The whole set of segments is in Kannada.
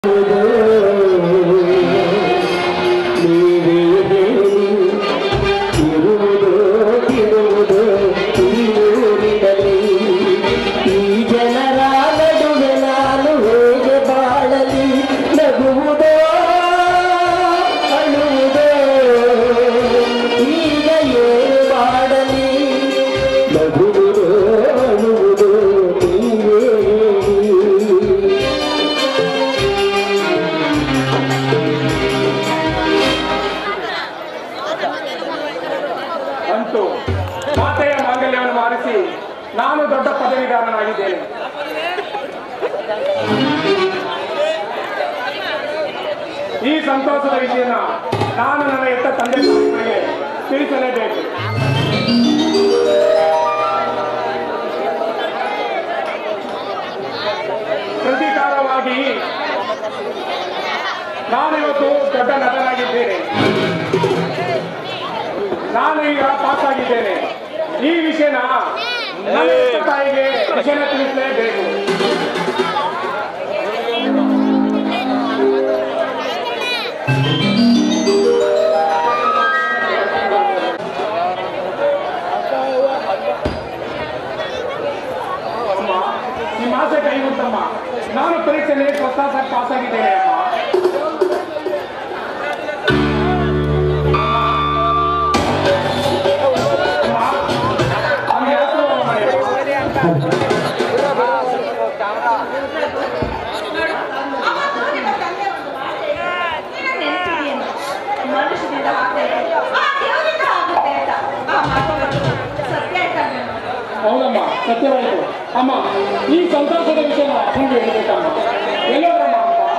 ಈ ಜನರ ನಡುವೆ ನಾನು ಹೇಗೆ ಬಾಳಲಿ ನಗುವುದೋ ಅಳುವುದೋ ಈಗ ಏನು ಮಾಡಲಿ ನಗುವುದೋ ಅಳುವುದೋ ನೀವೇ ಹೇಳಿ. ಅಂತೂ ಮಾತೆಯ ಮಾಂಗಲ್ಯವನ್ನು ಮಾರಿಸಿ ನಾನು ದೊಡ್ಡ ಪದವಿಗಾರನಾಗಿದ್ದೇನೆ ಈ ಸಂತೋಷದ ವಿಷಯನ ನಾನು ನನ್ನ ಎತ್ತ ತಂದೆ ತಾಯಿಗಳಿಗೆ ತಿಳಿಸಲೇಬೇಕು ಪ್ರತೀಕಾರವಾಗಿ ನಾನು ಇವತ್ತು ದೊಡ್ಡ ನಟನಾಗಿದ್ದೇನೆ ನಾನು ಈಗ ಪಾಸ್ ಆಗಿದ್ದೇನೆ ಈ ವಿಷಯನ ನನ್ನ ಹೆತ್ತ ತಾಯಿಗೆ ವಿಷಯನ ತಿಳಿಸಲೇಬೇಕು ಅಮ್ಮ ನಿಮ್ಮ ಆಸೆ ಕೈಗುತ್ತಮ್ಮ ನಾನು ಪರೀಕ್ಷೆಯಲ್ಲಿ ಪ್ರಸ್ತಾಸ ಪಾಸ್ ಆಗಿದ್ದೇನೆ ಅಮ್ಮ ಅಮ್ಮ ಯಾಕೋ ಮಾಡಿ ಮನುಷ್ಯನಿಂದ ಆಗ್ತದೆ ಆ ದೇವರಿಂದ ಆಗುತ್ತೆ ಅಂತ ಆ ಮಾತು ಸತ್ಯ ಆಯ್ತಲ್ಲ ಹೌದಮ್ಮ ಸತ್ಯವಾಯಿತು ಅಮ್ಮ ಈ ಸಂತೋಷದ ವಿಷಯನ ಅಪ್ಪನಿಗೆ ಹೇಳ್ಬೇಕಮ್ಮ ಎಲ್ಲೋದ್ರಮ್ಮ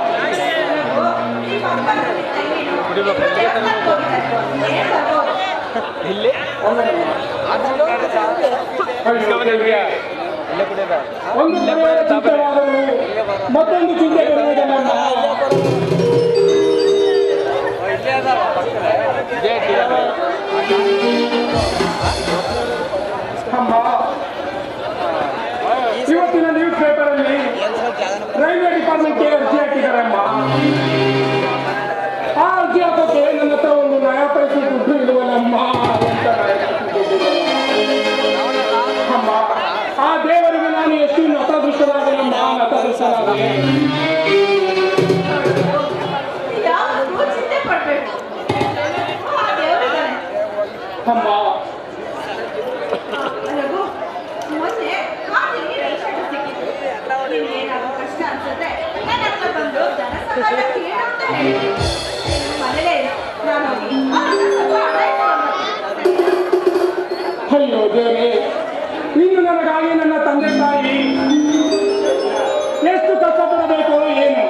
ಒಂದು ಸಮಯದ ಚಿಂತೆವಾದರೂ ಮತ್ತೊಂದು ಚಿಂತೆ ಬರುವುದಲ್ಲ ಅಮ್ಮ ಇವತ್ತಿನ ನ್ಯೂಸ್ ಪೇಪರ್ ಅಲ್ಲಿ ರೈಲ್ವೆ ಡಿಪಾರ್ಟ್ಮೆಂಟ್ಗೆ ಅರ್ಜಿ ಹಾಕಿದ್ದಾರೆ ಅಮ್ಮ ಆ ಅರ್ಜಿ ಹಾಕೋಕೆ ನನ್ನ ಹತ್ರ ಒಂದು ನಯಾ ಪೈಸೆ ದುಡ್ಡು ಇಡುವಲ್ಲಮ್ಮ ಅಂತ ನಾ ಹೇಳ್ತಿದ್ದೀನಿ. ಅಮ್ಮ ಆ ದೇವರಿಗೆ ನಾನು ಎಷ್ಟು ನತದೃಷ್ಟನಾಗಲಮ್ಮ ನತದೃಷ್ಟನಾಗಲೇ ಯಾರು ಚಿಂತೆ ಪಡ್ಬೇಕು ಆ ದೇವರಿದ್ದಾನೆ ಅಮ್ಮ ರಘು ಮೊನ್ನೆ ಕಾಡಿಗೆ ರೈಲ್ವೆ ಸಿಕ್ಕಿತ್ತು ನಿನ್ಗೇನಾದ್ರು ಕಷ್ಟ ಅನ್ಸಿದ್ರೆ ನನ್ನ ಹತ್ರ ಬಂದು ಧನ ಸಹಾಯ ಕೇಳು ಅಂತ ಹೇಳಿ ಮನೇಲೇ ಇರು. ನಾನು ಹೋಗಿ ಅವನ ಸ್ವಲ್ಪ ಹಣ ಇಸ್ಕೊಂಡ್ ಬರ್ತೀನಿ. ಅಯ್ಯೋ ದೇವರೇ ಇನ್ನು ನನಗಾಗಿ ನನ್ನ ತಂದೆ ತಾಯಿ ಎಷ್ಟು ಕಷ್ಟಪಡಬೇಕು ಏನು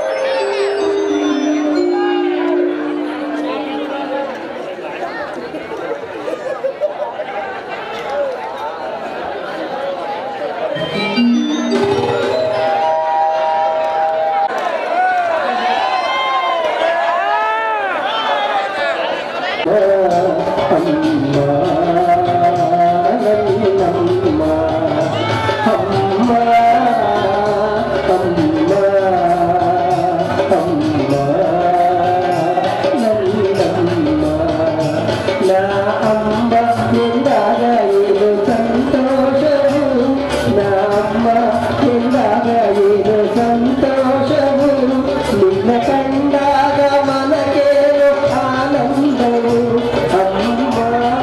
ಸಂತೋಷವು ನಿನ್ನ ಕಂಡಾಗ ಮನಗೇನು ಆನಂದವು ಅಮ್ಮ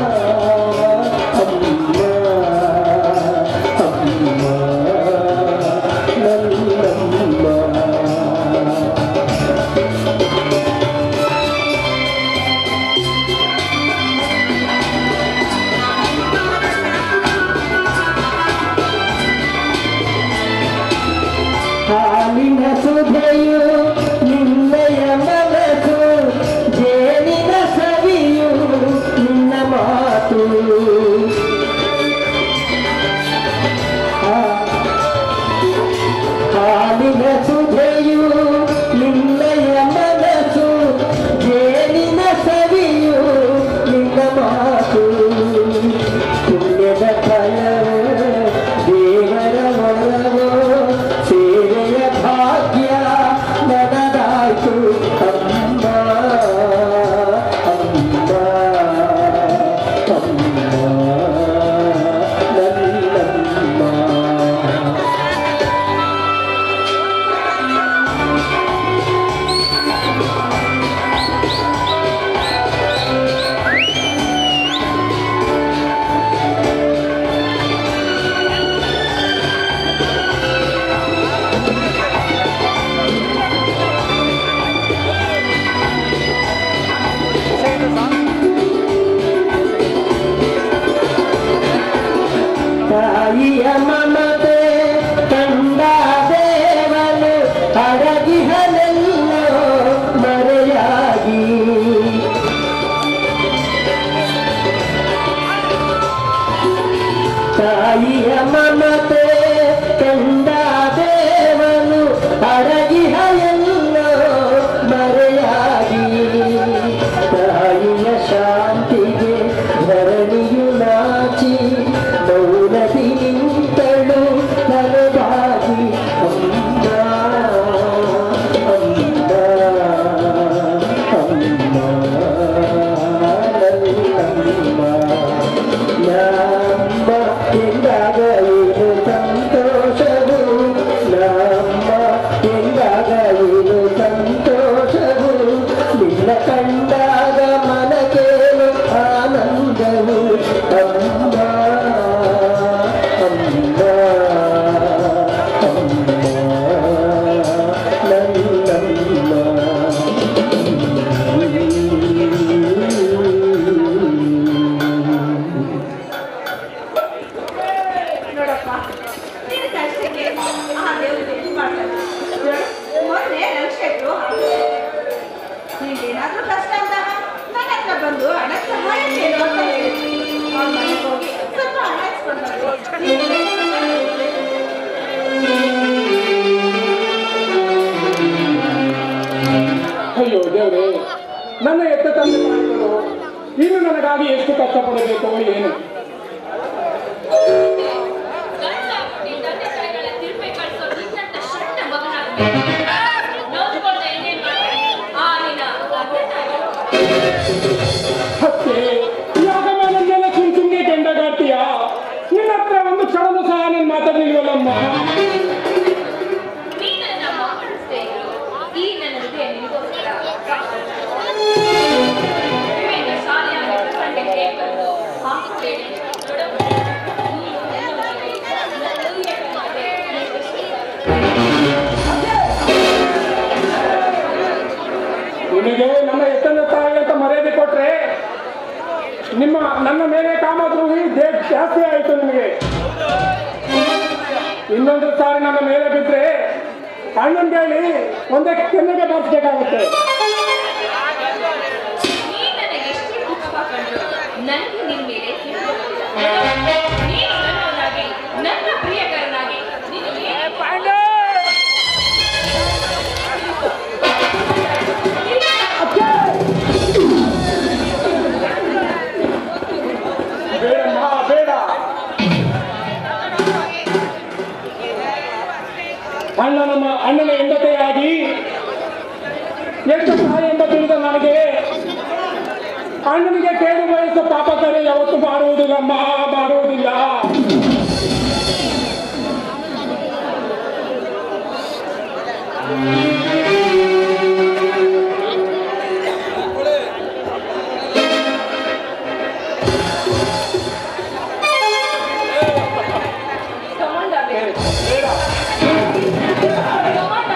ತಾಯಿಯ ಮಮತೆ ಕಂಡ ದೇವನು ಅಡಗಿಹನೆಲ್ಲೋ ಮರೆಯಾಗಿ ತಾಯಿಯ ಮಮತೆ ಕಂಡ ದೇವನು ಅಡಗಿಹ ಎಲ್ಲೋ ಮರೆಯಾಗಿ ತಾಯಿಯ ಶಾಂತಿಗೆ ಧರಣಿಯು ನಾಚಿ ಮೌನದಿ ನಿಂತಳು ನಲವಾಗಿ ಅಮ್ಮ ಅಮ್ಮ ಅಮ್ಮ ನನ್ನಮ್ಮ ನಮ್ಮ ಎಂದಾಗ ಏನು ಸಂತೋಷವು ನಮ್ಮ ಎಂದಾಗ ಏನು ಸಂತೋಷವು ನಿನ್ನ ಕಂಡಾಗ ಮನಕೇನು ಆನಂದವು ಅಮ್ಮ ಅಮ್ಮ ಅಮ್ಮ ನನ್ನಮ್ಮ ನೋಡಪ್ಪ ನಿನ್ನ ಕಷ್ಟಕ್ಕೆ ಆ ದೇವರು ಏನು ಮಾಡ್ತಾನೆ ಮೊನ್ನೆ ನನ್ನ ಶೆಟ್ರು ನಿಂಗೇನಾದ್ರೂ ಕಷ್ಟ ಅಂದಾಗ ನನ್ನ ಹತ್ರ ಬಂದು ಹಣ ಸಹಾಯ ಕೇಳು ಅಂತ ಹೇಳಿದ್ರು ಅವ್ರ ಮನೆಗೆ ಹೋಗಿ ಸ್ವಲ್ಪ ಹಣ ಇಸ್ಕೊಂಡು ಅಯ್ಯೋ ದೇವ್ರೆ ನನ್ನ ಎತ್ತ ತಂದೆ ಮಾಡಿದರು ಇನ್ನು ನನಗಾಗಿ ಎಷ್ಟು ಕಷ್ಟಪಡಬೇಕು ಏನು ಗಂಡ ಹುಟ್ಟಿ ತಂದೆ ತಾಯಿಗಳ ತಿರುಪೆ ಕಳ್ಸೋ ನಿನ್ನಂತ ಸಣ್ಣ ಮಗನಾಗ್ತಾನೆ. ನೋಡ್ಕೊಳ್ದೆ ಇನ್ನೇನ್ ಮಾಡ್ತಾನೆ? ಆ ನಿನ್ನ ತಂದೆ ತಾಯಿಗಳು. ಹತ್ತೆ ಯಾಕ ನನ್ನೆಲ್ಲ ಸುಮ್ ಸುಮ್ನೆ ಕೆಂಡಗಾಡ್ತೀಯ ನಿನ್ನ ಹತ್ರ ಒಂದು ಕ್ಷಣದ ಸಹ ನಾನು ಮಾತಾಡ್ಲಿಲ್ವಲ್ಲಮ್ಮ ನೀನು ನನ್ನ ಮಾತಾಡಿಸ್ದೇ ಇದ್ರು ಈ ನನ್ನ ಹೃದಯ ನಿನಗೋಸ್ಕರ ವಿವೇಕ ಶಾಲೆಯಾಗಿ ಪ್ರಸಂಗ ಕೇಳ್ಬಂದು ಹಾಗೆ ಕೇಳಿ ನೋಡು, ನೀನು ನನ್ನೊಂದಿಗೆ ನನ್ನ ಹೃದಯ ಮಾತೆ ನಿನಗೆ ನನ್ನ ಎತ್ತನ ತಾಯಿ ಅಂತ ಮರ್ಯಾದೆ ಕೊಟ್ರೆ ನಿಮ್ಮ ನನ್ನ ಮೇಲೆ ಕಾಮದ್ರೋಹಿ ದೇ ಜಾಸ್ತಿ ಆಯಿತು ನಿಮಗೆ ಇನ್ನೊಂದು ಸಾರಿ ನನ್ನ ಮೇಲೆ ಬಿದ್ರೆ ಅಣ್ಣನ್ ಹೇಳಿ ಒಂದೇ ಕೆನ್ನೆಗೆ ಬಾರಿಸ್ಬೇಕಾಗುತ್ತೆ ನೀ ನನಗೆ ಎಷ್ಟೇ ಹುಚ್ಚ ಕಂಡು ನನಗೆ ನಿನ್ ಮೇಲೆ ಸಿಟ್ಟು ಬಂದಿಲ್ಲ. ನೀನು ನನ್ನವನಾಗಿ ನನ್ನ ಪ್ರಿಯಕರನಾಗಿ ನಿನಗೆ ಬೇಡಮ್ಮ ಬೇಡ ಅಣ್ಣನ ಅಣ್ಣನ ಹೆಂಡತೆಯಾಗಿ ಎಷ್ಟು ಸಹಾಯ ಎಂಬ ತಿಳಿದ ನನಗೆ ಅಣ್ಣನಿಗೆ ಕೇಳು ವಯಸ್ಸು ಪಾಪ ಕರೆ ಯಾವತ್ತು ಮಾಡುವುದಿಲ್ಲಮ್ಮ ಮಾಡುವುದಿಲ್ಲ ಕಮಾಂಡ ಬೇಡ ಬೇಡ ಕಮಾಂಡ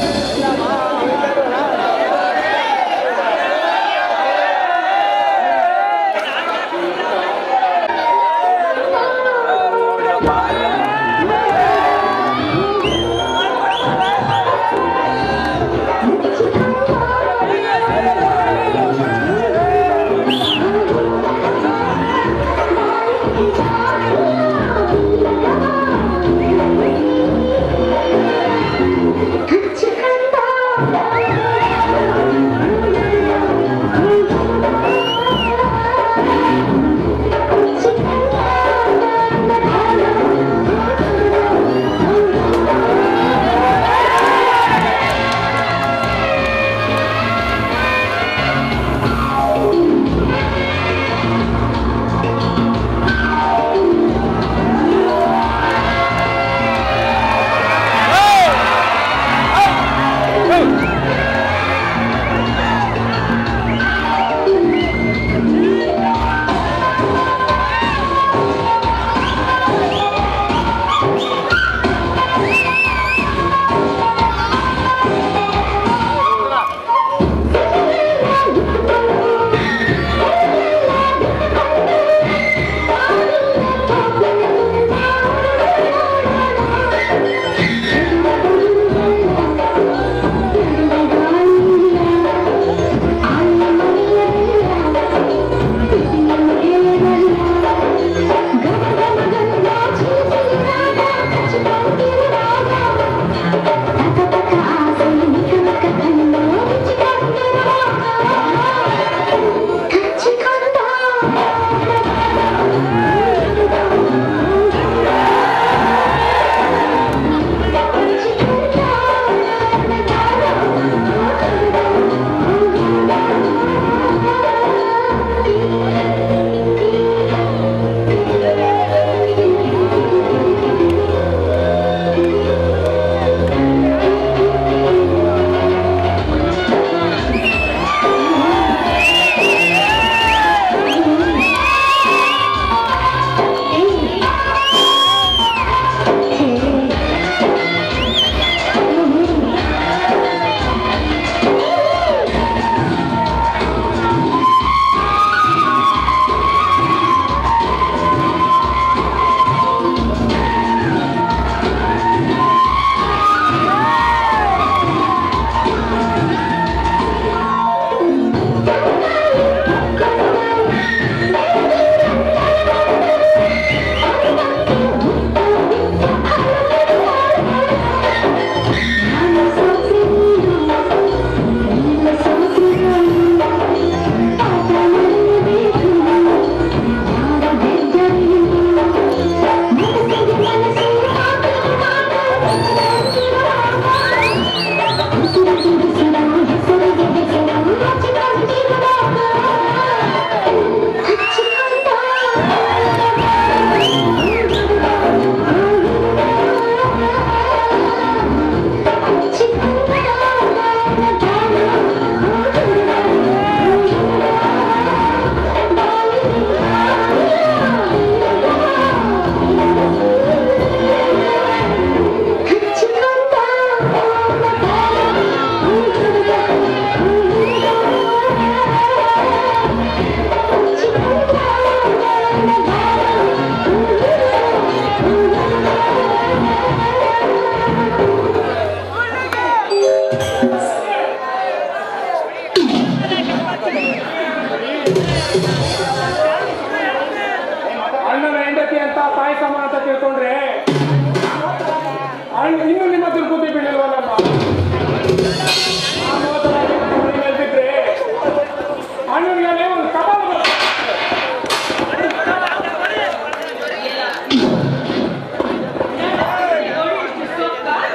ಬೇಡ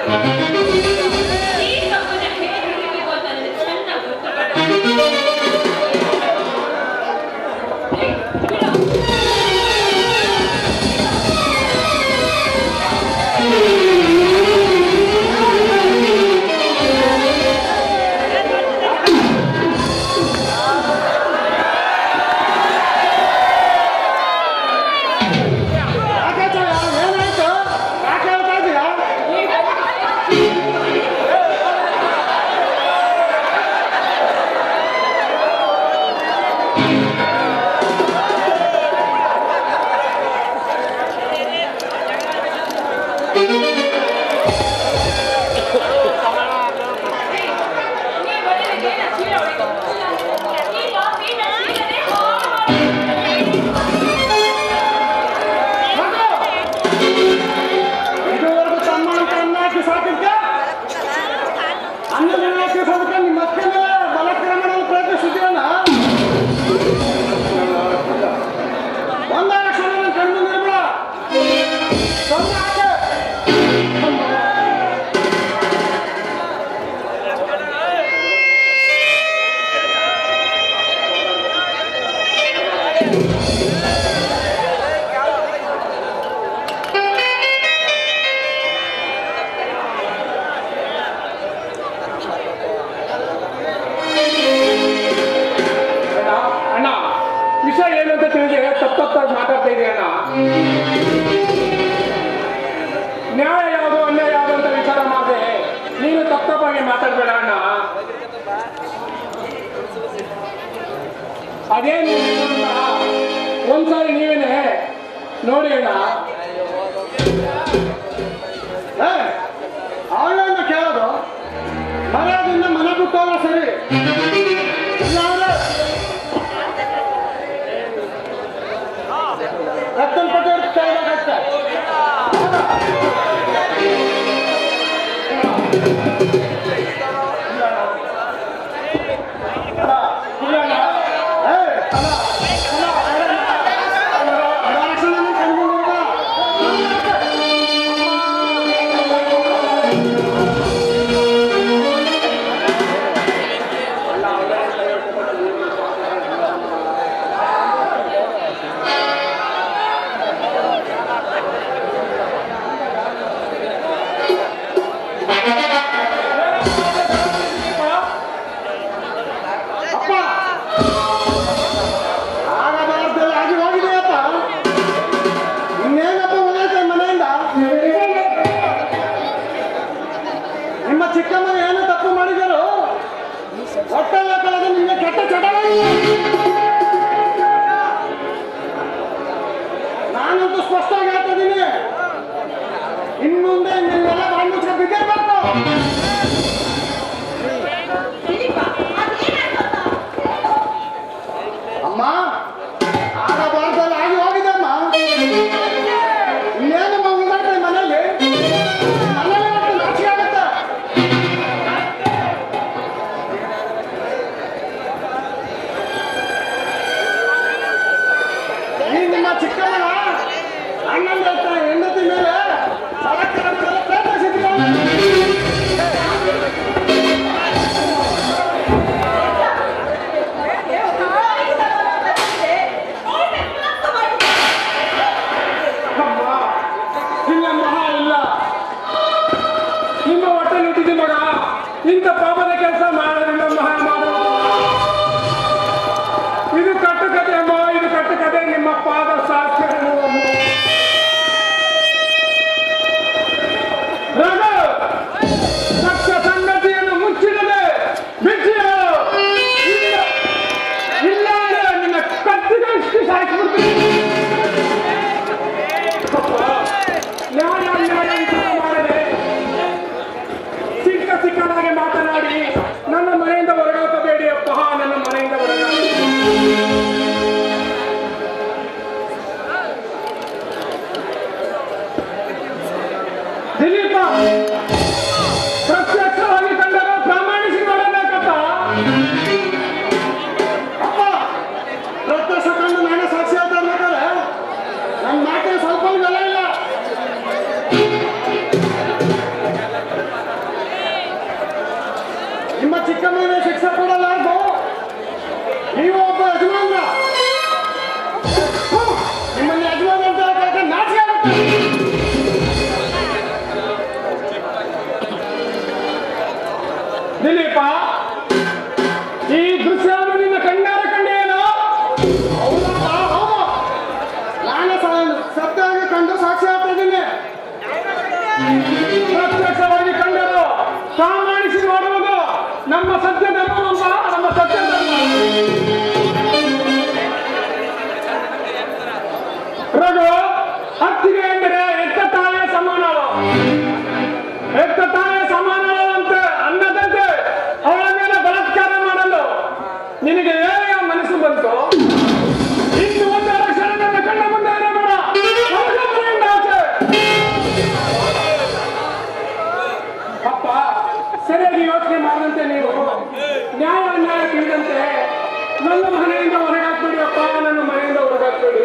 ಈ ತಪ್ಪನ್ನ ಹೇಗೆ ಹಿಡಿಬೇಕು ಅಂತ ನನಗೆ ಚೆನ್ನಾಗಿ ಗೊತ್ತು. ಏ, ಬಿಡು. ಏನಾಯ್ತು ಯಾಕೆ ಹೇಳ್ತಾ ಇದೀಯಾ ನೀ ಬರೀ ಏನ ಚೀಲ ಹೊಡೆದು ಈ ಕಾಫಿ ನನ್ನ ಚೀಲನೇ ಹಾಳು ಇದುವರೆಗೂ ತಮ್ಮ ಅಂತ ಅನ್ನ ಹಾಕಿ ಸಾಕಿದ್ದೆ ಅನ್ನ ಹಾಕಿ ಸಾಕಕ್ಕೆ ನಿಮ್ಮ ಅಕ್ಕನ ಬಲಕ್ರಮಣ ಪ್ರಯತ್ನಿಸಿದ್ಯಲ್ಲ ಒಂದಾರ ಕ್ಷಣ ನನ್ನ ಕಣ್ಣು ನಿರ್ಮಲ ಸೊನ್ನೆ ಹಾಕೆ. ಅಣ್ಣ ಅಣ್ಣ ವಿಷಯ ಏನು ಅಂತ ತಿಳಿದ್ರೆ ತಪ್ಪು ತಪ್ಪಾಗಿ ಮಾತಾಡ್ತಾ ಇದೀಯ ಅಣ್ಣ ನ್ಯಾಯ ಯಾವುದು ಅನ್ಯಾಯ ಯಾವುದು ಅಂತ ವಿಚಾರ ಮಾಡಿದೆ ನೀನು ತಪ್ಪು ತಪ್ಪಾಗಿ ಮಾತಾಡ್ಬೇಡ ಅಣ್ಣ ಅದೇನು ಅಂತ ಒಂದ್ಸಾರಿ ನೀವೇನೆ ನೋಡಿ ಅಣ್ಣ ಅವಳನ್ನ ಕೇಳೋದು ಮರ್ಯಾದಿಂದ ಮನೆ ಬಿಟ್ಟೋಗ ಸರಿ ಇಲ್ಲಾಂದ್ರೆ ರಕ್ತದ ಪಟ್ಟಿ ಕೇಳಬೇಕಾಗ್ತದೆ ಅಪ್ಪ ಆಗಬಾರ್ದಲ್ಲ ಆಗಿ ಹೋಗಿದೆಯಪ್ಪ ಇನ್ನೇನಪ್ಪ ಉಳಿಯುತ್ತೆ ಮನೆಯಿಂದ ನಿಮ್ಮ ಚಿಕ್ಕಮ್ಮ ಏನು ತಪ್ಪು ಮಾಡಿದರು ಹೊಟ್ಟೆಲ್ಲ ಕಳೆದು ನಿಮಗೆ ಕೆಟ್ಟ ಚಟವಾಗಿದೆ ನಾನಂತೂ ಸ್ಪಷ್ಟವಾಗಿ ಹೇಳ್ತಾ ಇದ್ದೀನಿ ಇನ್ಮುಂದೆ ನೀವೆಲ್ಲ ಬಾಯಿ ಮುಚ್ಚ ಬಿದ್ದಿರ್ಬೇಕು ದಿಲೀಪ, ಅದೇನಾಯ್ತು ಅಂತ? ಅಮ್ಮ ಆಗಬಾರ್ದಲ್ಲ ಆಗಿ ಹೋಗಿದಮ್ಮ ಇನ್ನೇನಮ್ಮ ಉಳಿದಾಡ್ತಾ ಮನೇಲಿ ಮನೇಲಿ ಮತ್ತೆ ನಾಚಿಕೆ ಆಗುತ್ತೆ ಈ ನಿಮ್ಮ ಚಿಕ್ಕಮ್ಮನ ಅಣ್ಣನ ಹತ್ರ ಹೆಂಡತಿ ಮೇಲೆ ಸಡಕ್ಕೆ ಹಾಕಲು ಪ್ರಯತ್ನಿಸಿದ್ದೀರಲ್ಲ? ಅಮ್ಮ, ಇಲ್ಲಮ್ಮ ಇಲ್ಲ ನಿಮ್ಮ ಹೊಟ್ಟೆ ಹುಟ್ಟಿದ ಮಗ ಇಂಥ ಪಾಪದ ಕೆಲಸ ಮಾಡೋದಿಲ್ಲ ಮಹಾ ಮಾಡೋದು ಇದು ಕಟ್ಟು ಕತೆ ಅಮ್ಮ ಇದು ಕಟ್ಟು ಕತೆ ನಿಮ್ಮ ಪಾದ ಸಾಕ್ಷ್ಯ ರಘು ಸತ್ಯ ಸಂಗತಿಯನ್ನು ಮುಚ್ಚಿಡದೆ ಬಿಚ್ಚಿಡು ಇಲ್ಲ ಇಲ್ಲ ಅಂದ್ರೆ ನಿನ್ನ ಕತ್ತಿಗೆ ಇಷ್ಟು ಸಾಕಿಬಿಡ್ತೀನಿ ನ್ಯಾಯ ನ್ಯಾಯ ವಿಚಾರ ಮಾಡದೆ ಸಿಕ್ಕ ಸಿಕ್ಕನಾಗೆ ಮಾತನಾಡಿ ನನ್ನ ಮನೆಯಿಂದ ಹೊರಗೋಗಬೇಡಿ ಅಕ್ರಮದ ಶಿಕ್ಷೆ ಕೊಡಲಾರ್ದು ನೀವು ಒಬ್ಬ ಯಜಮಾನ ನಿಮ್ಮಲ್ಲಿ ಯಜಮಾನ ಅಂತ ಹೇಳಕ್ಕೆ ನಾಚಿಕೆ ಆಗುತ್ತೆ ದಿಲೀಪ ಈ ದೃಶ್ಯವನ್ನು ನಿನ್ನ ಕಣ್ಣಾರ ಕಂಡೇನೋ ಹೌದಪ್ಪ ಹೌದು ನಾನು ಸ- ಸತ್ಯವಾಗಿ ಕಂಡು ಸಾಕ್ಷಿ ಆಗ್ತಾ ಇದ್ದೀನಿ ಪ್ರತ್ಯಕ್ಷವಾಗಿ ಕಂಡರು ಪ್ರಾಮಾಣಿಸಿ ನೋಡುವುದು ನಮ್ಮ ಸತ್ಯ ಧರ್ಮವಲ್ಲ ನಮ್ಮ ಸತ್ಯ ಧರ್ಮ ರಘು ಹತ್ತಿಗೆ ಎಂದರೆ ಎತ್ತ ತಾಯಿಯ ಸಮಾನಳು ಎತ್ತ ತಾಯಿಯ ಸಮಾನಳು ಅಂತ ಅನ್ನದಂತೆ ಅವಳ ಮೇಲೆ ಬಲಾತ್ಕಾರ ಮಾಡಲು ನಿನಗೆ ಏನೆಯ ಮನಸ್ಸು ಬಂತು ಇನ್ನು ಒಂದು ಲಕ್ಷಣ ನನ್ನ ಕಣ್ಣ ಮುಂದೆ ಇರಬೇಡ ಹೊರಗೆ ಮನೆಯಿಂದ ಆಚೆ. ಅಪ್ಪ ಸರಿಯಾಗಿ ಯೋಚನೆ ಮಾಡದಂತೆ ನೀವು ನ್ಯಾಯ ಅನ್ಯಾಯ ತಿಳಿದಂತೆ ನನ್ನ ಮನೆಯಿಂದ ಹೊರಗಾಕ್ಬೇಡಿ ಅಪ್ಪ ನನ್ನ ಮನೆಯಿಂದ ಹೊರಗಾಕ್ಬೇಡಿ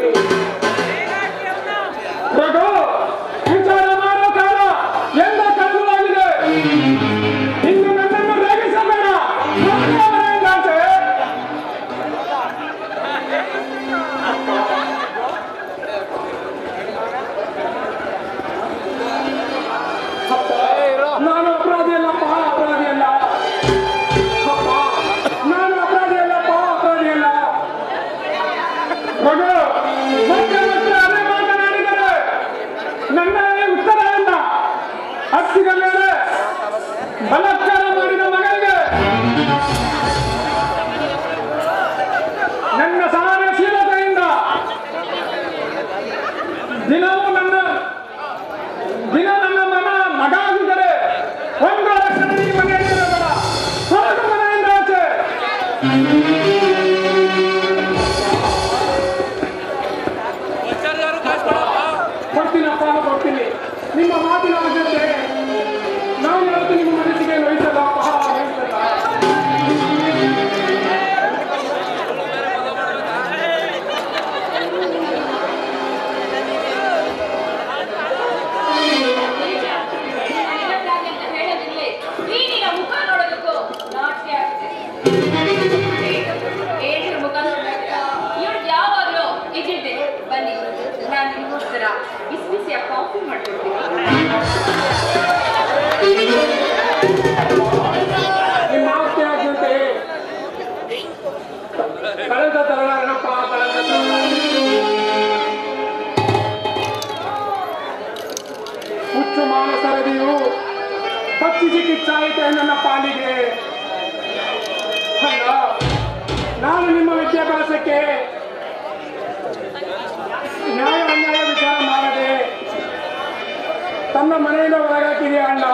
ರಘು ವಿಚಾರ ಮಾಡೋ ಕಾಲ ಎಲ್ಲ ಕಳೆದುವಾಗಿದೆ ಇನ್ನು ನನ್ನನ್ನು ರೇಗಿಸಬೇಡ ಹೊರಗೆ ಮನೆಯಿಂದ ಆಚೆ. ನಾನು ಅಪರಾಧಿ ಅಲ್ಲಪ್ಪ ಅಪರಾಧಿ ಅಲ್ಲ ಅಪ್ಪ ನಾನು ಅಪರಾಧಿ ಅಲ್ಲಪ್ಪ ಅಪರಾಧಿ ಅಲ್ಲ ಮಗು ಮತ್ತೆ ಮತ್ತೆ ಅದೇ ಮಾತನಾಡಿದರೆ ನನ್ನ ಉತ್ತರ ಇಲ್ಲ ಹತ್ತಿದ ಮೇಲೆ ಬಲಾತ್ಕಾರ ಮಾಡಿದ ಮಗನಿಗೆ ನನ್ನ ಸಹನಶೀಲತೆಯಿಂದ ದಿನವೂ ನನ್ನ ದಿನ ನನ್ನ ಮನ ಮಗ ಆಗಿದ್ದರೆ ಒಂದು ಲಕ್ಷಣ ಈ ಮನೆಯಲ್ಲಿ ಇರಬೇಡ ಹೊರಟು ಮನೆಯಿಂದ ಆಚೆ ಕೊಡ್ತೀನಪ್ಪ ಕೊಡ್ತೀನಿ ನಿಮ್ಮ ಮಾತಿನ ಜೊತೆ ನಾನು ಯಾವತ್ತು ನಿಮ್ಮ ಮನಸ್ಸಿಗೆ ನೋಯಿಸಲ್ಲಪ್ಪ ನೋಯಿಸಲ್ಲ ನಿಜ. ನನಗಂತಾಗಿ ಅಂತ ಹೇಳೋದಿರ್ಲಿ. ನೀನಿನ ಮುಖ ನೋಡೋದಕ್ಕೂ ನಾಚಿಕೆ ಆಗ್ತಿದೆ. ಏನ್ರ ಮುಖ ನೋಡ್ದಾಗ ಇವ್ಳು ಯಾವಾಗ್ಲೂ ಇದ್ದಿದ್ದೆ ಬನ್ನಿ ನಾನು ನಿಮಗೋಸ್ಕರ ಬಿಸಿ ಬಿಸಿಯ ಕಾಫಿ ಮಾಡ್ಕೊಡ್ತೀನಿ ನಿಮ್ಮ ಆಸ್ತಿ ಆದ್ಯತೆ ಕಳೆದ ತರಲಾರನಪ್ಪ ಕಳೆದ ಹುಚ್ಚು ಮಾನಸರದಿಯು ಪಚ್ಚಿಸಿ ಕಿಚ್ಚಾಯಿತೆ ನನ್ನ ಪಾಲಿಗೆ ಅಲ್ಲ ನಾನು ನಿಮ್ಮ ವಿದ್ಯಾಭ್ಯಾಸಕ್ಕೆ ನ್ಯಾಯ ಅನ್ಯಾಯ ವಿಚಾರ ಮಾಡದೆ ತನ್ನ ಮನೆಯಿಂದ ಹೊರಗಾಕಿದೆ ಅಣ್ಣ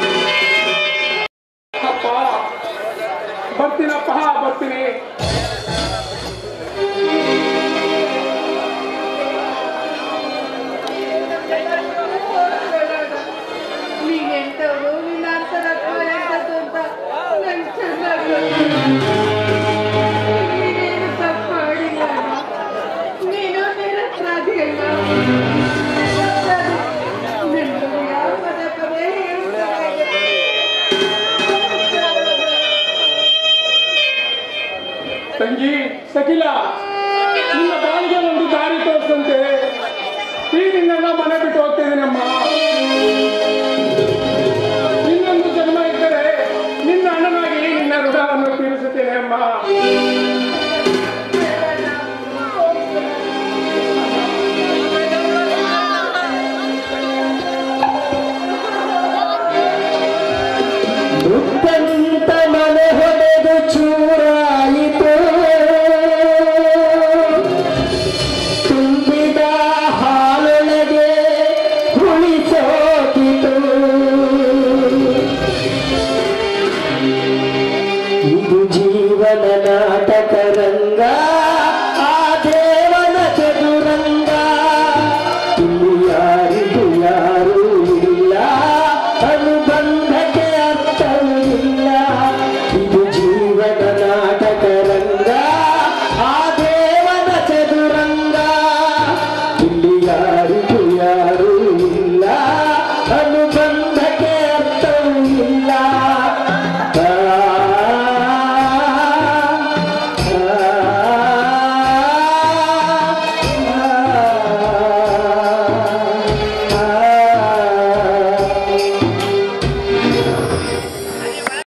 ಅಪ್ಪ ಬರ್ತೀನಪ್ಪ ಬರ್ತೀನಿ ನೀನೆಂತವ್ರು ನಿನ್ನ ಅಂತರತ್ವ ಎಂತದ್ದು ಅಂತ ನಂಗೆ ಚೆನ್ನಾಗಿ ಗೊತ್ತು. ನೀನೇನು ತಪ್ಪು ಮಾಡಿಲ್ಲ ಅಣ್ಣ. ನೀನು ನಿರಪರಾಧಿ ಅಲ್ಲ ನಿನ್ನನ್ನು ಯಾವ ಪದೇ ಪದೇ ಹೇಳ್ತಾರೆ ತಂಗಿ ಸಕಿಲ